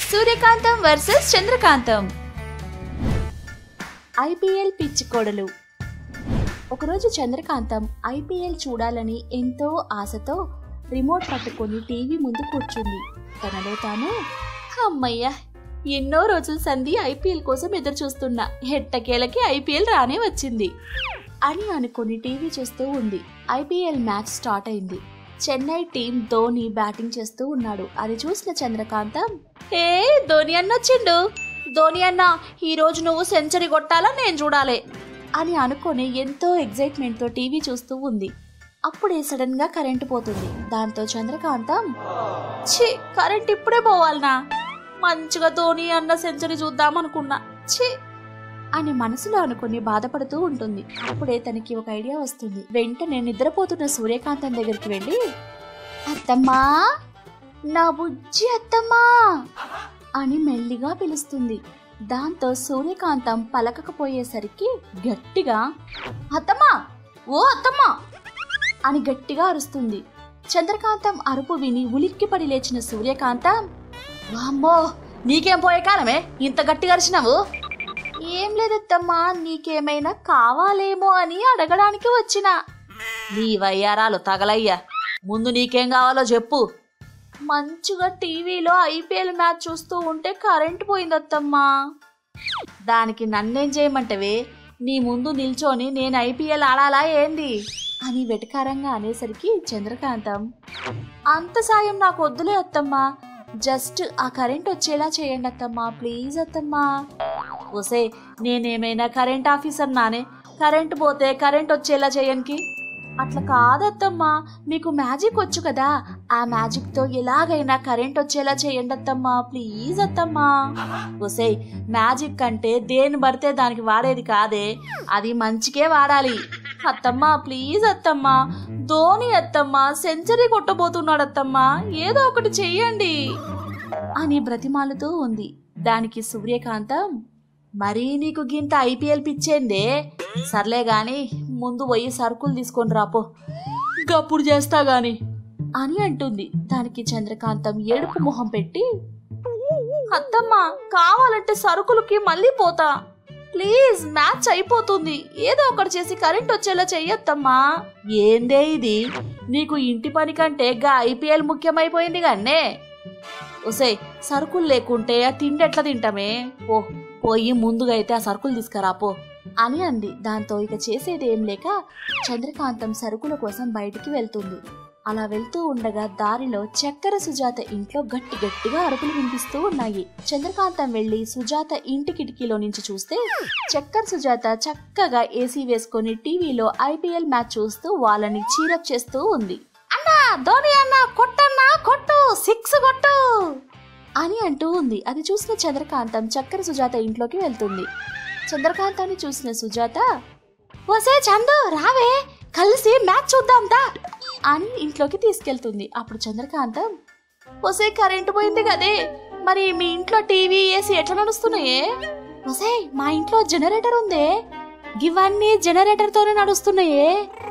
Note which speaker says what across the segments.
Speaker 1: సూర్యకాంతం versus చంద్రకాంతం IPL పిచ్చి కోడలు ఒకరోజు చంద్రకాంతం ఐపీఎల్ చూడాలని ఎంతో ఆశతో రిమోట్ పట్టుకొని టీవీ ముందు కూర్చుంది తనలో తాను అమ్మయ్య ఎన్నో రోజుల సంధి ఐపీఎల్ కోసం ఎదురు చూస్తున్నా ఎట్టకేలకి ఐపీఎల్ రానే వచ్చింది అని అనుకుని టీవీ చూస్తూ ఉంది ఐపీఎల్ మ్యాచ్ స్టార్ట్ అయింది చెన్నై టీం ధోని బ్యాటింగ్ చేస్తూ ఉన్నాడు అది చూసిన చంద్రకాంతం ఏ ధోని అన్న వచ్చిండు ధోని అన్న ఈ రోజు నువ్వు సెంచరీ కొట్టాలా నేను చూడాలి అని అనుకొని ఎంతో ఎగ్జైట్మెంట్తో టీవీ చూస్తూ ఉంది అప్పుడే సడన్ గా కరెంటు పోతుంది దాంతో చంద్రకాంతం ఛీ కరెంట్ ఇప్పుడే పోవాలనా మంచిగా ధోని అన్న సెంచరీ చూద్దాం అనుకున్నా ఛీ అని మనసులో అనుకుని బాధపడుతూ ఉంటుంది అప్పుడే తనకి ఒక ఐడియా వస్తుంది వెంటనే నిద్రపోతున్న సూర్యకాంతం దగ్గరికి వెళ్ళి అత్తమ్మా నా బుజ్జి అత్తమ్మా అని మెల్లిగా పిలుస్తుంది దాంతో సూర్యకాంతం పలకకపోయేసరికి గట్టిగా అత్తమ్మా ఓ అత్తమ్మా అని గట్టిగా అరుస్తుంది చంద్రకాంతం అరుపు విని ఉలిక్కిపడి లేచిన సూర్యకాంతం వామ్మో నీకేం పోయే కాలమే ఇంత గట్టిగా అరిచినావు ఏం లేదత్తమ్మా నీకేమైనా కావాలేమో అని అడగడానికి వచ్చిన నీ వయ్యారాలు తగలయ్యా ముందు నీకేం కావాలో చెప్పు మంచిగా టీవీలో ఐపీఎల్ మ్యాచ్ చూస్తూ ఉంటే కరెంట్ పోయిందత్తమ్మా దానికి నన్నేం చేయమంటవే నీ ముందు నిల్చొని నేను ఐపీఎల్ ఆడాలా ఏంది అని వెటకారంగా అనేసరికి చంద్రకాంతం అంత సాయం నాకు వద్దులే అత్తమ్మా జస్ట్ ఆ కరెంట్ వచ్చేలా చేయండి అత్తమ్మా ప్లీజ్ అత్తమ్మా ఓసే నేనేమైనా కరెంట్ ఆఫీసర్ నానే కరెంట్ పోతే కరెంట్ వచ్చేలా చేయనికి అట్లా కాదత్తమ్మా మీకు మ్యాజిక్ వచ్చు కదా ఆ మ్యాజిక్తో ఎలాగైనా కరెంట్ వచ్చేలా చేయండి అత్తమ్మా ప్లీజ్ అత్తమ్మా ఓసే మ్యాజిక్ అంటే దేని పడితే దానికి వాడేది కాదే అది మంచికే వాడాలి అత్తమ్మా ప్లీజ్ అత్తమ్మా ధోని అత్తమ్మా సెంచరీ కొట్టబోతున్నాడు అత్తమ్మా ఏదో ఒకటి చెయ్యండి అని బ్రతిమాలుతూ ఉంది దానికి సూర్యకాంతం మరీ నీకు గింత ఐపీఎల్ పిచ్చేందే సర్లే గాని ముందు పోయి సరుకులు తీసుకొని రాపో గప్పుడు చేస్తా గాని అని అంటుంది దానికి చంద్రకాంతం ఏడుపు మొహం పెట్టి అత్తమ్మ కావాలంటే సరుకులకి మళ్ళీ పోతా ప్లీజ్ మ్యాచ్ అయిపోతుంది ఏదో ఒకటి చేసి కరెంట్ వచ్చేలా చెయ్యొద్దమ్మా ఏందే ఇది నీకు ఇంటి పని కంటే గా ఐపీఎల్ ముఖ్యమైపోయింది గన్నే ఒసే సరుకులు లేకుంటే ఆ తిండి ఎట్లా తింటామే ఓ పోయి ముందుగా అయితే ఆ సరుకులు తీసుకురా పో అని అంది దాంతో ఇక చేసేది ఏం లేక చంద్రకాంతం సరుకుల కోసం బయటికి వెళ్తుంది అలా వెళ్తూ ఉండగా దారిలో చక్కెర సుజాత ఇంట్లో గట్టి గట్టిగా అరుపులు వినిపిస్తూ ఉన్నాయి చంద్రకాంతం వెళ్లి సుజాత ఇంటి కిటికీలో నుంచి చూస్తే చక్కెర సుజాత చక్కగా ఏసీ వేసుకొని టీవీలో ఐపీఎల్ మ్యాచ్ చూస్తూ వాళ్ళని చీరప్ చేస్తూ ఉంది అన్నా ధోని అన్న కొట్టన్నా కొట్టు సిక్స్ కొట్టు అని అంటూ ఉంది అది చూసిన చంద్రకాంతం చక్కెర సుజాత ఇంట్లోకి వెళ్తుంది చంద్రకాంతాన్ని చూసిన సుజాత వసే చందు రావే కలిసి మ్యాచ్ చూద్దాందా అని ఇంట్లోకి తీసుకెళ్తుంది అప్పుడు చంద్రకాంతం వసే కరెంటు పోయింది కదే మరి మీ ఇంట్లో టీవీ ఏసీ ఎట్లా నడుస్తున్నాయే వసే మా ఇంట్లో జనరేటర్ ఉందే ఇవన్నీ జనరేటర్ తోనే నడుస్తున్నాయే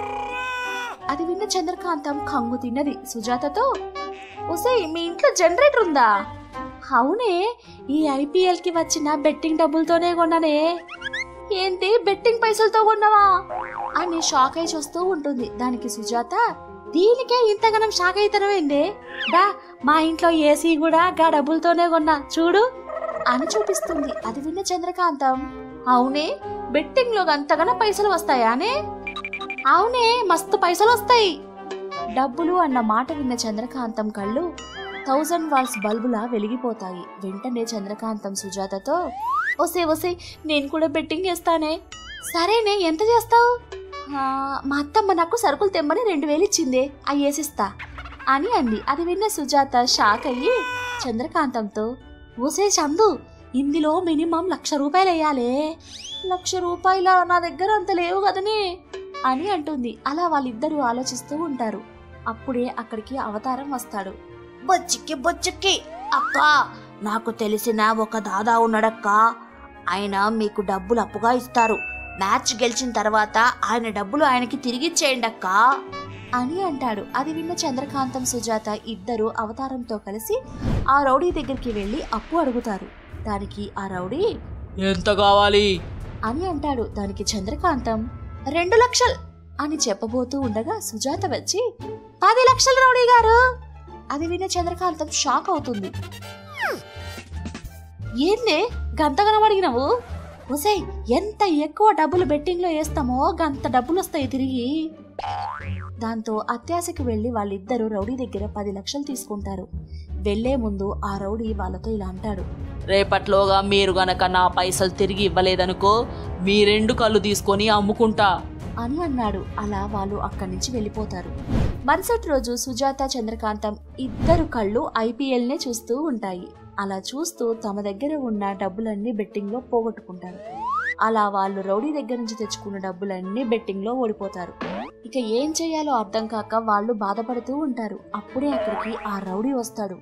Speaker 1: అది విన్న చంద్రకాంతం కంగు తిన్నది సుజాతతో ఒసే మీ ఇంట్లో జనరేటర్ ఉందా అవునే ఈ ఐపీఎల్ కి వచ్చిన బెట్టింగ్ డబ్బులతోనే కొన్నానే ఏంటి బెట్టింగ్ పైసలతో కొన్నావా అని షాక్ అయి చూస్తూ ఉంటుంది దానికి సుజాత దీనికే ఇంతగానం షాక్ అయితనమైంది డా మా ఇంట్లో ఏసీ కూడా గా డబ్బులతోనే కొన్నా చూడు అని చూపిస్తుంది అది విన్న చంద్రకాంతం అవునే బెట్టింగ్ లో అంతగానో పైసలు వస్తాయానే అవునే మస్తు పైసలు వస్తాయి డబ్బులు అన్న మాట విన్న చంద్రకాంతం కళ్ళు థౌజండ్ వాల్స్ బల్బులా వెలిగిపోతాయి వెంటనే చంద్రకాంతం సుజాతతో ఒసే ఒసే నేను కూడా బెట్టింగ్ చేస్తానే సరేనే ఎంత చేస్తావు మా అత్తమ్మ నాకు సరుకులు తెమ్మని రెండు వేలు ఇచ్చిందే అవి వేసిస్తా అని అంది అది విన్న సుజాత షాక్ అయ్యి చంద్రకాంతంతో ఓసే చందు ఇందులో మినిమం లక్ష రూపాయలు వేయాలే లక్ష రూపాయల నా దగ్గర అంత లేవు కదనే అని అంటుంది అలా వాళ్ళిద్దరూ ఆలోచిస్తూ ఉంటారు అప్పుడే అక్కడికి అవతారం వస్తాడు బొచ్చిక్కి బొచ్చిక్కి అక్క నాకు తెలిసిన ఒక దాదా ఉన్నాడక్క ఆయన మీకు డబ్బులు అప్పుగా ఇస్తారు మ్యాచ్ గెలిచిన తర్వాత ఆయన డబ్బులు ఆయనకి తిరిగిచ్చేయండి అక్క అని అంటాడు అది విన్న చంద్రకాంతం సుజాత ఇద్దరు అవతారంతో కలిసి ఆ రౌడీ దగ్గరికి వెళ్ళి అప్పు అడుగుతారు దానికి ఆ రౌడీ
Speaker 2: ఎంత కావాలి
Speaker 1: అని అంటాడు దానికి చంద్రకాంతం రెండు లక్షలు అని చెప్పబోతూ ఉండగా సుజాత వచ్చి పది లక్షలు రౌడీ గారు అది విన్న చంద్రకాంతం షాక్ అవుతుంది ఏందే గంతగనం అడిగినవు ఒసే ఎంత ఎక్కువ డబ్బులు బెట్టింగ్ లో వేస్తామో గంత డబ్బులు వస్తాయి తిరిగి దాంతో అత్యాశకి వెళ్లి వాళ్ళిద్దరూ రౌడీ దగ్గర పది లక్షలు తీసుకుంటారు వెళ్లే ముందు ఆ రౌడీ వాళ్ళతో ఇలా అంటాడు
Speaker 2: రేపట్లోగా మీరు గనక నా పైసలు తిరిగి ఇవ్వలేదనుకో మీ రెండు కళ్ళు తీసుకొని అమ్ముకుంటా
Speaker 1: అని అన్నాడు అలా వాళ్ళు అక్కడి నుంచి వెళ్ళిపోతారు మరుసటి రోజు సుజాత చంద్రకాంతం ఇద్దరు కళ్ళు ఐపీఎల్ నే చూస్తూ ఉంటాయి అలా చూస్తూ తమ దగ్గర ఉన్న డబ్బులన్నీ బెట్టింగ్ లో పోగొట్టుకుంటారు అలా వాళ్ళు రౌడీ దగ్గర నుంచి తెచ్చుకున్న డబ్బులన్నీ బెట్టింగ్ లో ఓడిపోతారు ఇక ఏం చేయాలో అర్థం కాక వాళ్ళు బాధపడుతూ ఉంటారు అప్పుడే అక్కడికి ఆ రౌడీ వస్తాడు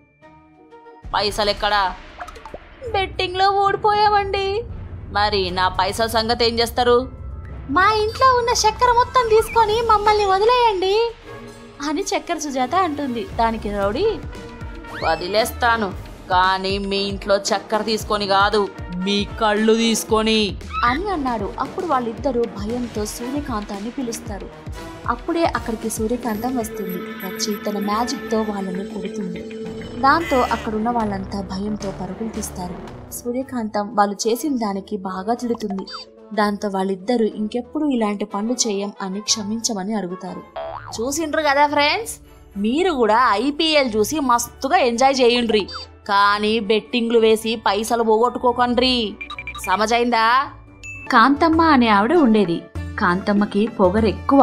Speaker 2: పైసలు ఎక్కడా
Speaker 1: బెట్టింగ్ లో ఓడిపోయామండి
Speaker 2: మరి నా పైసల సంగతి ఏం చేస్తారు
Speaker 1: మా ఇంట్లో ఉన్న చక్కెర మొత్తం తీసుకొని మమ్మల్ని వదిలేయండి అని చక్కెర సుజాత అంటుంది దానికి రౌడీ
Speaker 2: వదిలేస్తాను కానీ మీ ఇంట్లో చక్కెర తీసుకొని కాదు మీ కళ్ళు తీసుకొని
Speaker 1: అని అన్నాడు అప్పుడు వాళ్ళిద్దరూ భయంతో సూర్యకాంతాన్ని పిలుస్తారు అప్పుడే అక్కడికి సూర్యకాంతం వస్తుంది వచ్చి తన మ్యాజిక్తో వాళ్ళని కొడుతుంది దాంతో అక్కడున్న వాళ్ళంతా భయంతో పరుగులు తీస్తారు సూర్యకాంతం వాళ్ళు చేసిన దానికి బాగా తిడుతుంది దాంతో వాళ్ళిద్దరూ ఇంకెప్పుడు ఇలాంటి పనులు చేయం అని క్షమించమని అడుగుతారు
Speaker 2: చూసిండ్రు కదా ఫ్రెండ్స్ మీరు కూడా ఐపీఎల్ చూసి మస్తుగా ఎంజాయ్ చేయండ్రి కానీ బెట్టింగ్లు వేసి పైసలు పోగొట్టుకోకండ్రి సమజైందా
Speaker 1: కాంతమ్మ అనే ఆవిడ ఉండేది కాంతమ్మకి పొగరెక్కువ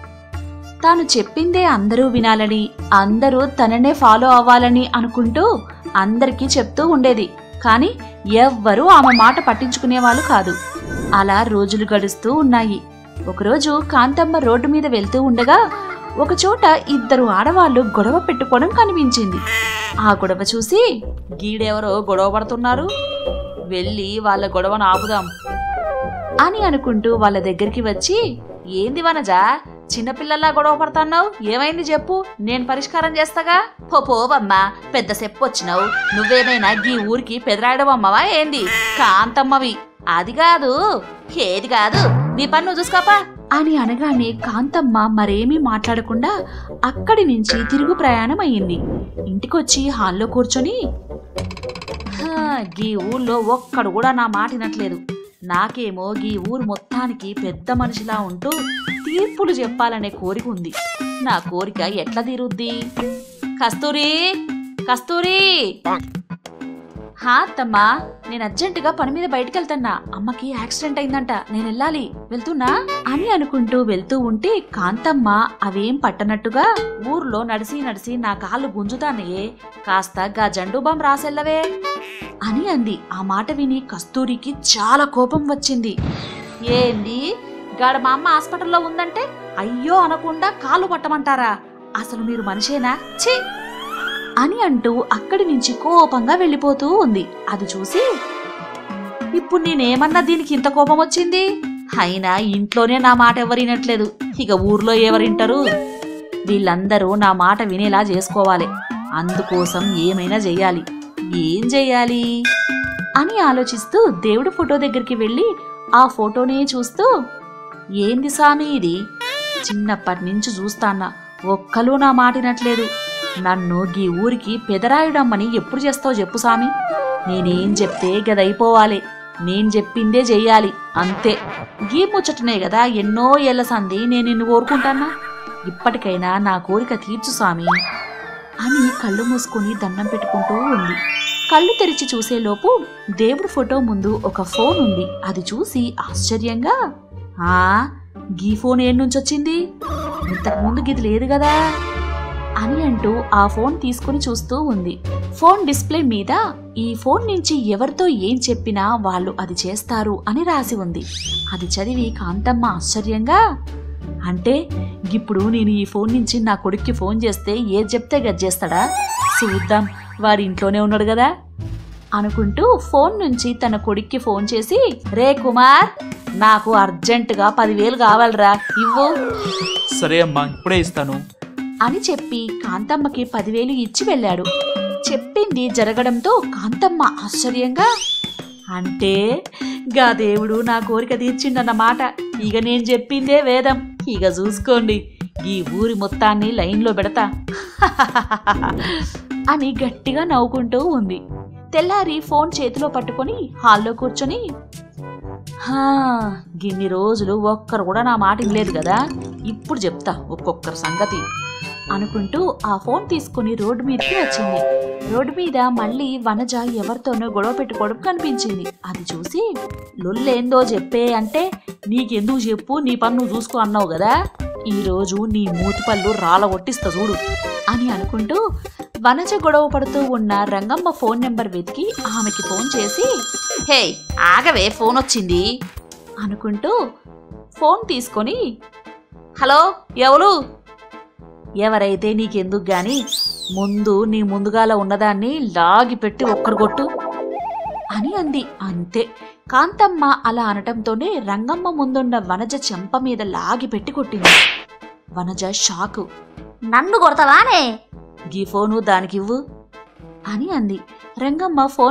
Speaker 1: తాను చెప్పిందే అందరూ వినాలని అందరూ తననే ఫాలో అవ్వాలని అనుకుంటూ అందరికీ చెప్తూ ఉండేది కానీ ఎవ్వరూ ఆమె మాట పట్టించుకునేవాళ్ళు కాదు అలా రోజులు గడుస్తూ ఉన్నాయి ఒకరోజు కాంతమ్మ రోడ్డు మీద వెళ్తూ ఉండగా ఒకచోట ఇద్దరు ఆడవాళ్లు గొడవ పెట్టుకోవడం కనిపించింది ఆ గొడవ చూసి
Speaker 2: గీడెవరో గొడవ పడుతున్నారు వెళ్ళి వాళ్ళ గొడవను ఆపుదాం
Speaker 1: అని అనుకుంటూ వాళ్ళ దగ్గరికి వచ్చి
Speaker 2: ఏంది వనజా చిన్నపిల్లల్లా గొడవ పడుతున్నావు ఏమైంది చెప్పు నేను పరిష్కారం చేస్తాగా పో పోవమ్మా పెద్ద సెప్పు వచ్చినావు నువ్వేమైనా గీ ఊరికి పెదరాయడం అమ్మవా ఏంది కాంతమ్మవి అది కాదు ఏది కాదు నీ పని నువ్వు చూసుకోపా
Speaker 1: అని అనగానే కాంతమ్మ మరేమీ మాట్లాడకుండా అక్కడి నుంచి తిరుగు ప్రయాణం అయ్యింది ఇంటికొచ్చి హాల్లో కూర్చొని
Speaker 2: హా, గీ ఊళ్ళో ఒక్కడు కూడా నా మాట వినట్లేదు నాకేమో గీ ఊరు మొత్తానికి పెద్ద మనిషిలా ఉంటూ తీర్పులు చెప్పాలనే కోరిక ఉంది నా కోరిక ఎట్లా తీరుద్ది కస్తూరి కస్తూరి హా అత్తమ్మా నేను అర్జెంటుగా పని మీద బయటికి వెళ్తున్నా అమ్మకి యాక్సిడెంట్ అయిందంట నేను వెళ్ళాలి వెళ్తున్నా
Speaker 1: అని అనుకుంటూ వెళ్తూ ఉంటే కాంతమ్మ అవేం పట్టనట్టుగా
Speaker 2: ఊర్లో నడిసి నడిసి నా కాళ్ళు గుంజుతానయే కాస్త గా జండు బాం రాసెల్లవే
Speaker 1: అని అంది ఆ మాట విని కస్తూరికి చాలా కోపం వచ్చింది
Speaker 2: ఏంది గాడ మా అమ్మ హాస్పిటల్లో ఉందంటే అయ్యో అనకుండా కాళ్ళు పట్టమంటారా అసలు మీరు మనిషేనా ఛీ
Speaker 1: అని అంటూ అక్కడి నుంచి కోపంగా వెళ్ళిపోతూ ఉంది అది చూసి
Speaker 2: ఇప్పుడు నేనేమన్నా దీనికి ఇంత కోపం వచ్చింది అయినా ఇంట్లోనే నా మాట ఎవరినట్లేదు ఇక ఊర్లో ఎవరింటారు వీళ్ళందరూ నా మాట వినేలా చేసుకోవాలి అందుకోసం ఏమైనా చెయ్యాలి ఏం చెయ్యాలి
Speaker 1: అని ఆలోచిస్తూ దేవుడి ఫోటో దగ్గరికి వెళ్ళి ఆ ఫోటోనే చూస్తూ
Speaker 2: ఏంది సామి ఇది చిన్నప్పటి నుంచి చూస్తాన్నా ఒక్కలూ నా మాటినట్లేదు నన్ను గీ ఊరికి పెదరాయుడమ్మని ఎప్పుడు చేస్తావు చెప్పు సామి నేనేం చెప్తే గదైపోవాలి నేను చెప్పిందే చెయ్యాలి అంతే గీ ముచ్చటనే కదా ఎన్నో ఏళ్ల సంధి నేను నిన్ను కోరుకుంటానా ఇప్పటికైనా నా కోరిక తీర్చు సామి
Speaker 1: అని కళ్ళు మూసుకొని దండం పెట్టుకుంటూ ఉంది కళ్ళు తెరిచి చూసేలోపు దేవుడి ఫోటో ముందు ఒక ఫోన్ ఉంది అది చూసి ఆశ్చర్యంగా
Speaker 2: ఆ గీ ఫోన్ ఏం నుంచి వచ్చింది ఇంతకు ముందు గిది లేదు కదా
Speaker 1: అని అంటూ ఆ ఫోన్ తీసుకుని చూస్తూ ఉంది ఫోన్ డిస్ప్లే మీద ఈ ఫోన్ నుంచి ఎవరితో ఏం చెప్పినా వాళ్ళు అది చేస్తారు అని రాసి ఉంది అది చదివి కాంతమ్మ ఆశ్చర్యంగా
Speaker 2: అంటే ఇప్పుడు నేను ఈ ఫోన్ నుంచి నా కొడుక్కి ఫోన్ చేస్తే ఏది చెప్తే గది చేస్తాడా చూద్దాం వాడి ఇంట్లోనే ఉన్నాడు కదా
Speaker 1: అనుకుంటూ ఫోన్ నుంచి తన కొడుక్కి ఫోన్ చేసి
Speaker 2: రే కుమార్ నాకు అర్జెంటుగా పదివేలు కావాలిరా ఇవ్వు
Speaker 3: సరే అమ్మా ఇప్పుడే ఇస్తాను
Speaker 2: అని చెప్పి కాంతమ్మకి పదివేలు ఇచ్చి వెళ్ళాడు చెప్పింది జరగడంతో కాంతమ్మ ఆశ్చర్యంగా అంటే గా దేవుడు నా కోరిక తీర్చిండన్నమాట ఇక నేను చెప్పిందే వేదం ఇక చూసుకోండి ఈ ఊరి మొత్తాన్ని లైన్లో పెడతా అని గట్టిగా నవ్వుకుంటూ ఉంది తెల్లారి ఫోన్ చేతిలో పట్టుకొని హాల్లో కూర్చొని హా గిన్ని రోజులు ఒక్కరు కూడా నా మాట లేదు కదా ఇప్పుడు చెప్తా ఒక్కొక్కరి సంగతి అనుకుంటూ ఆ ఫోన్ తీసుకుని రోడ్డు మీదకి వచ్చింది రోడ్డు మీద మళ్ళీ వనజ ఎవరితోనో గొడవ పెట్టుకోవడం కనిపించింది అది చూసి లొల్లేందో చెప్పే అంటే నీకెందుకు చెప్పు నీ పన్ను నువ్వు చూసుకో అన్నావు కదా ఈరోజు నీ మూతి పళ్ళు రాళ్ళ ఒట్టిస్తా చూడు అని అనుకుంటూ వనజ గొడవ పడుతూ ఉన్న రంగమ్మ ఫోన్ నెంబర్ వెతికి ఆమెకి ఫోన్ చేసి హే ఆగవే ఫోన్ వచ్చింది అనుకుంటూ ఫోన్ తీసుకొని హలో ఎవరు ఎవరైతే నీకెందుకు గాని ముందు నీ ముందుగాల ఉన్నదాన్ని లాగి పెట్టి ఒక్కరు కొట్టు అని అంది అంతే కాంతమ్మ అలా అనటంతోనే రంగమ్మ ముందున్న వనజ చెంప మీద లాగి పెట్టి కొట్టింది వనజ షాకు
Speaker 3: నన్ను కొడతావానే
Speaker 2: గీ ఫోను దానికివ్వు అని అంది రంగమ్మ ఫోన్